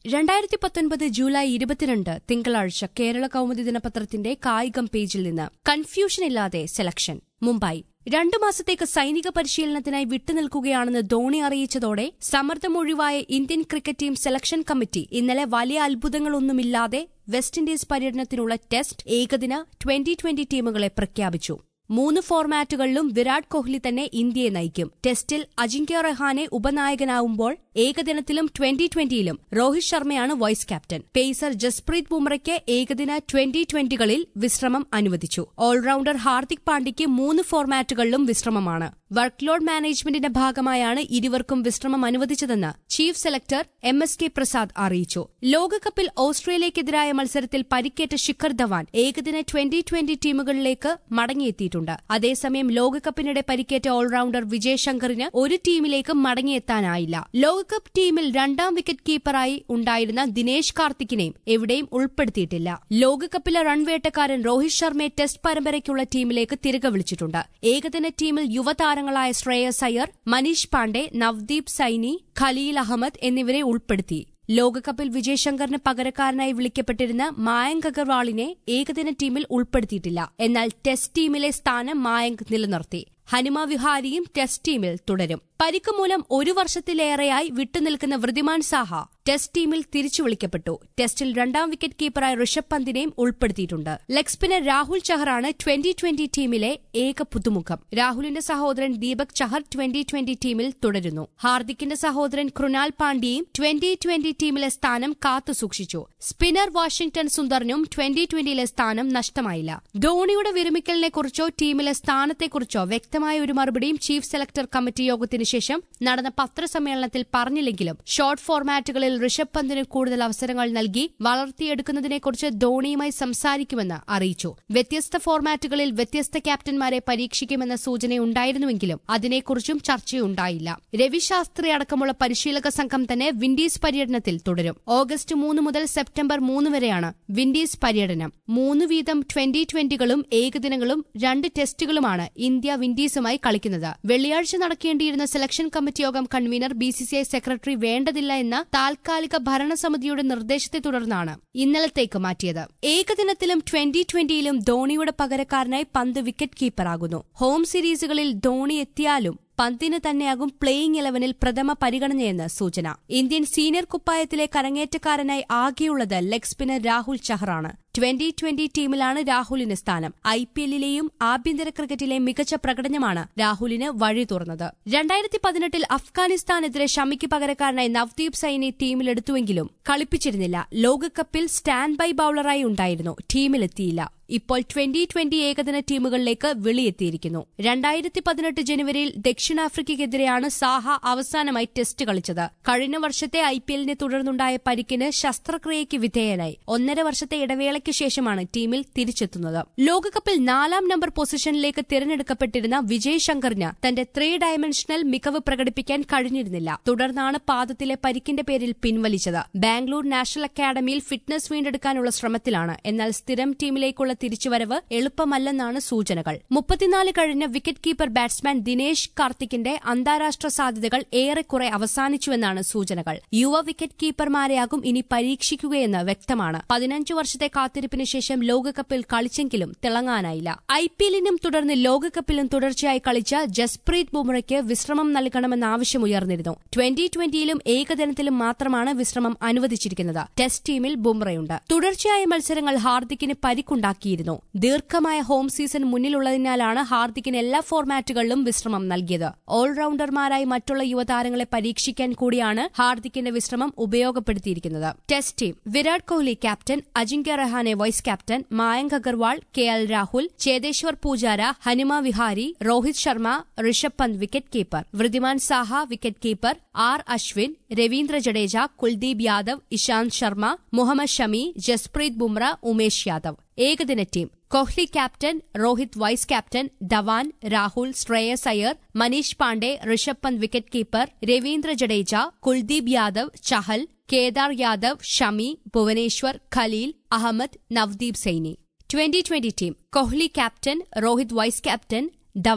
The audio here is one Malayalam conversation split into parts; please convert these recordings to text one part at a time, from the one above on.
രണ്ടായിരത്തി പത്തൊൻപത് ജൂലൈ ഇരുപത്തിരണ്ട് തിങ്കളാഴ്ച കേരള കൗമുദി ദിനപത്രത്തിന്റെ കായികം പേജിൽ നിന്ന് കൺഫ്യൂഷനില്ലാതെ സെലക്ഷൻ മുംബൈ രണ്ടു മാസത്തേക്ക് സൈനിക പരിശീലനത്തിനായി വിട്ടുനിൽക്കുകയാണെന്ന് ധോണി അറിയിച്ചതോടെ സമ്മർദ്ദമൊഴിവായ Indian cricket team selection committee ഇന്നലെ വലിയ അത്ഭുതങ്ങളൊന്നുമില്ലാതെ വെസ്റ്റ് ഇൻഡീസ് പര്യടനത്തിനുള്ള ടെസ്റ്റ് ഏകദിന ട്വന്റി ട്വന്റി ടീമുകളെ പ്രഖ്യാപിച്ചു മൂന്ന് ഫോർമാറ്റുകളിലും വിരാട് കോഹ്ലി തന്നെ ഇന്ത്യയെ നയിക്കും ടെസ്റ്റിൽ അജിങ്ക്യ റഹാനെ ഉപനായകനാവുമ്പോൾ ഏകദിനത്തിലും ട്വന്റി ട്വന്റിയിലും രോഹിത് ശർമ്മയാണ് വൈസ് ക്യാപ്റ്റൻ പേസർ ജസ്പ്രീത് ബുംറയ്ക്ക് ഏകദിന ട്വന്റി ട്വന്റികളിൽ വിശ്രമം അനുവദിച്ചു ഓൾറൌണ്ടർ ഹാർദിക് പാണ്ഡ്യയ്ക്ക് മൂന്ന് ഫോർമാറ്റുകളിലും വിശ്രമമാണ് വർക്ക് ലോഡ് മാനേജ്മെന്റിന്റെ ഭാഗമായാണ് ഇരുവർക്കും വിശ്രമം അനുവദിച്ചതെന്ന് chief selector M S K Prasad അറിയിച്ചു ലോകകപ്പിൽ ഓസ്ട്രേലിയക്കെതിരായ മത്സരത്തിൽ പരിക്കേറ്റ ശിഖർ ധവാൻ ഏകദിന ട്വന്റി ട്വന്റി ടീമുകളിലേക്ക് മടങ്ങിയെത്തിയിട്ടുണ്ട് അതേസമയം ലോകകപ്പിനിടെ പരിക്കേറ്റ ഓൾറൌണ്ടർ വിജയ് ശങ്കറിന് ഒരു ടീമിലേക്ക് മടങ്ങിയെത്താനായില്ല ലോകകപ്പ് ടീമിൽ രണ്ടാം വിക്കറ്റ് കീപ്പറായി ഉണ്ടായിരുന്ന ദിനേശ് കാർത്തിക്കിനെയും എവിടെയും ഉൾപ്പെടുത്തിയിട്ടില്ല ലോകകപ്പിലെ റൺവേട്ടക്കാരൻ രോഹിത് ശർമ്മയെ ടെസ്റ്റ് പരമ്പരയ്ക്കുള്ള ടീമിലേക്ക് തിരികെ വിളിച്ചിട്ടുണ്ട് ഏകദിന ടീമിൽ യുവതാരങ്ങളായ ശ്രേയസ് അയ്യർ മനീഷ് പാണ്ഡെ നവ്ദീപ് സൈനി ഖലീൽ അഹമ്മദ് എന്നിവരെ ഉൾപ്പെടുത്തി ലോകകപ്പിൽ വിജയശങ്കറിന് പകരക്കാരനായി വിളിക്കപ്പെട്ടിരുന്ന മായങ്ക് അഗർവാളിനെ ഏകദിന ടീമിൽ ഉൾപ്പെടുത്തിയിട്ടില്ല എന്നാൽ ടെസ്റ്റ് ടീമിലെ സ്ഥാനം മായങ്ക് നിലനിർത്തി ഹനുമ വിഹാരിയും ടെസ്റ്റ് ടീമിൽ തുടരും പരിക്ക് മൂലം ഒരു വർഷത്തിലേറെയായി വിട്ടുനിൽക്കുന്ന വൃതിമാൻ സാഹ ടെസ്റ്റ് ടീമിൽ തിരിച്ചു വിളിക്കപ്പെട്ടു ടെസ്റ്റിൽ രണ്ടാം വിക്കറ്റ് കീപ്പറായ ഋഷഭ് പന്തിനെയും ഉൾപ്പെടുത്തിയിട്ടുണ്ട് ലെഗ് സ്പിന്നർ രാഹുൽ ചഹറാണ് ട്വന്റി ട്വന്റി ടീമിലെ ഏക പുതുമുഖം രാഹുലിന്റെ സഹോദരൻ ദീപക് ചഹർ ട്വന്റി ട്വന്റി ടീമിൽ തുടരുന്നു ഹാർദിക്കിന്റെ സഹോദരൻ കൃണാൽ പാണ്ഡ്യയും ട്വന്റി ട്വന്റി ടീമിലെ സ്ഥാനം കാത്തുസൂക്ഷിച്ചു സ്പിന്നർ വാഷിംഗ്ടൺ സുന്ദറിനും ട്വന്റി ട്വന്റിയിലെ സ്ഥാനം നഷ്ടമായില്ല ധോണിയുടെ വിരമിക്കലിനെക്കുറിച്ചോ ടീമിലെ സ്ഥാനത്തെക്കുറിച്ചോ വ്യക്തമായ ഒരു മറുപടിയും ചീഫ് സെലക്ടർ കമ്മിറ്റി യോഗത്തിന് ശേഷം നടന്ന പത്രസമ്മേളനത്തിൽ പറഞ്ഞില്ലെങ്കിലും ഷോർട്ട് ഫോർമാറ്റുകളിൽ ഋഷഭ് പന്തിന് കൂടുതൽ അവസരങ്ങൾ നൽകി വളർത്തിയെടുക്കുന്നതിനെക്കുറിച്ച് ധോണിയുമായി സംസാരിക്കുമെന്ന് അറിയിച്ചു വ്യത്യസ്ത ഫോർമാറ്റുകളിൽ വ്യത്യസ്ത ക്യാപ്റ്റന്മാരെ പരീക്ഷിക്കുമെന്ന സൂചനയുണ്ടായിരുന്നുവെങ്കിലും അതിനെക്കുറിച്ചും ചർച്ചയുണ്ടായില്ല രവിശാസ്ത്രി അടക്കമുള്ള പരിശീലക സംഘം തന്നെ വിൻഡീസ് പര്യടനത്തിൽ തുടരും ഓഗസ്റ്റ് മൂന്ന് മുതൽ സെപ്റ്റംബർ മൂന്ന് വരെയാണ് വിൻഡീസ് പര്യടനം മൂന്ന് വീതം ട്വന്റി ട്വന്റികളും ഏകദിനങ്ങളും രണ്ട് ടെസ്റ്റുകളുമാണ് ഇന്ത്യ വിൻഡീസുമായി കളിക്കുന്നത് വെള്ളിയാഴ്ച നടക്കേണ്ടിയിരുന്ന സെലക്ഷൻ കമ്മിറ്റി യോഗം കൺവീനർ ബിസിസിഐ സെക്രട്ടറി വേണ്ടതില്ല എന്ന താൽക്കാലിക ഭരണസമിതിയുടെ നിർദ്ദേശത്തെ തുടർന്നാണ് ഇന്നലത്തേക്ക് മാറ്റിയത് ഏകദിനത്തിലും ട്വന്റി ട്വന്റിയിലും ധോണിയുടെ പകരക്കാരനായി പന്ത് വിക്കറ്റ് കീപ്പറാകുന്നു ഹോം സീരീസുകളിൽ ധോണി എത്തിയാലും പന്തിന് തന്നെയാകും പ്ലേയിംഗ് ഇലവനിൽ പ്രഥമ പരിഗണനയെന്ന് സൂചന ഇന്ത്യൻ സീനിയർ കുപ്പായത്തിലെ കരങ്ങേറ്റക്കാരനായി ആകെയുള്ളത് ലെഗ് സ്പിന്നർ രാഹുൽ ചഹറാണ് ട്വന്റി ട്വന്റി ടീമിലാണ് രാഹുലിന് സ്ഥാനം ഐ പി എല്ലിലെയും ആഭ്യന്തര ക്രിക്കറ്റിലെ മികച്ച പ്രകടനമാണ് രാഹുലിന് വഴി തുറന്നത് രണ്ടായിരത്തി പതിനെട്ടിൽ അഫ്ഗാനിസ്ഥാനെതിരെ ഷമിക്ക് പകരക്കാരനായി നവ്ദീപ് സൈനി ടീമിലെടുത്തുവെങ്കിലും കളിപ്പിച്ചിരുന്നില്ല ലോകകപ്പിൽ സ്റ്റാൻഡ് ബൈ ബൌളറായി ഉണ്ടായിരുന്നു ടീമിലെത്തിയില്ല ഇപ്പോൾ ട്വന്റി ട്വന്റി ഏകദിന ടീമുകളിലേക്ക് വിളിയെത്തിയിരിക്കുന്നു രണ്ടായിരത്തി പതിനെട്ട് ജനുവരിയിൽ ദക്ഷിണാഫ്രിക്കയ്ക്കെതിരെയാണ് സാഹ അവസാനമായി ടെസ്റ്റ് കളിച്ചത് കഴിഞ്ഞ വർഷത്തെ ഐ പി എല്ലിനെ തുടർന്നുണ്ടായ പരിക്കിന് ശസ്ത്രക്രിയയ്ക്ക് വിധേയനായി ഒന്നര വർഷത്തെ ഇടവേളയ്ക്ക് ശേഷമാണ് ടീമിൽ തിരിച്ചെത്തുന്നത് ലോകകപ്പിൽ നാലാം നമ്പർ പൊസിഷനിലേക്ക് തിരഞ്ഞെടുക്കപ്പെട്ടിരുന്ന വിജയ് ശങ്കറിന് തന്റെ ത്രീ ഡയമെൻഷണൽ മികവ് പ്രകടിപ്പിക്കാൻ കഴിഞ്ഞിരുന്നില്ല തുടർന്നാണ് പാദത്തിലെ പരിക്കിന്റെ പേരിൽ പിൻവലിച്ചത് ബാംഗ്ലൂർ നാഷണൽ അക്കാദമിയിൽ ഫിറ്റ്നസ് വീണ്ടെടുക്കാനുള്ള ശ്രമത്തിലാണ് എന്നാൽ സ്ഥിരം ടീമിലേക്കുള്ള തിരിച്ചുവരവ് എളുപ്പമല്ലെന്നാണ് സൂചനകൾ മുപ്പത്തിനാല് കഴിഞ്ഞ വിക്കറ്റ് കീപ്പർ ബാറ്റ്സ്മാൻ ദിനേശ് കാർത്തിക്കിന്റെ അന്താരാഷ്ട്ര സാധ്യതകൾ ഏറെക്കുറെ അവസാനിച്ചുവെന്നാണ് സൂചനകൾ യുവ വിക്കറ്റ് കീപ്പർമാരെയാകും ഇനി പരീക്ഷിക്കുകയെന്ന് വ്യക്തമാണ് പതിനഞ്ചു വർഷത്തെ കാത്തിരിപ്പിന് ശേഷം ലോകകപ്പിൽ കളിച്ചെങ്കിലും തിളങ്ങാനായില്ല ഐ പി എല്ലിനും തുടർന്ന് ലോകകപ്പിലും തുടർച്ചയായി കളിച്ച ജസ്പ്രീത് ബുംറയ്ക്ക് വിശ്രമം നൽകണമെന്ന ആവശ്യമുയർന്നിരുന്നു ട്വന്റി ട്വന്റിയിലും ഏകദിനത്തിലും മാത്രമാണ് വിശ്രമം അനുവദിച്ചിരിക്കുന്നത് ടെസ്റ്റ് ടീമിൽ ബുംറയുണ്ട് തുടർച്ചയായ മത്സരങ്ങൾ ഹാർദിക്കിന് പരിക്കുണ്ടാക്കിയിരുന്നു ദീർഘമായ ഹോം സീസൺ മുന്നിലുള്ളതിനാലാണ് ഹാർദിക്കിന് എല്ലാ ഫോർമാറ്റുകളിലും വിശ്രമം നൽകിയത് ഓൾറൌണ്ടർമാരായി മറ്റുള്ള യുവതാരങ്ങളെ പരീക്ഷിക്കാൻ കൂടിയാണ് ഹാർദിക്കിന്റെ വിശ്രമം ഉപയോഗപ്പെടുത്തിയിരിക്കുന്നത് test team Virat Kohli captain Ajinkya Rahane vice captain Mayank Agarwal K L Rahul Cheteshwar Pujara Hanuma Vihari Rohit Sharma Rishabh Pant wicket keeper Wriddhiman Saha wicket keeper R Ashwin Ravindra Jadeja Kuldeep Yadav Ishant Sharma Mohammed Shami Jasprit Bumrah Umesh Yadav ഏകദിന team Kohli captain Rohit vice captain Dhawan Rahul Shreyas Iyer Manish Pandey Rishabh Pant wicket keeper Ravindra Jadeja Kuldeep Yadav Chahal Kedar Yadav Shami Bhuvneshwar Khaleel Ahmed Navdeep Saini twenty twenty team Kohli captain Rohit vice captain Dhawan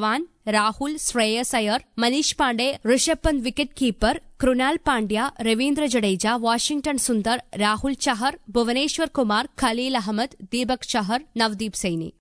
Rahul Shreyas Iyer Manish Pandey Rishabh Pant wicket keeper Krunal Pandya Ravindra Jadeja Washington Sundar Rahul Chahar Bhuvneshwar Kumar Khaleel Ahmed Deepak Chahar Navdeep സൈനി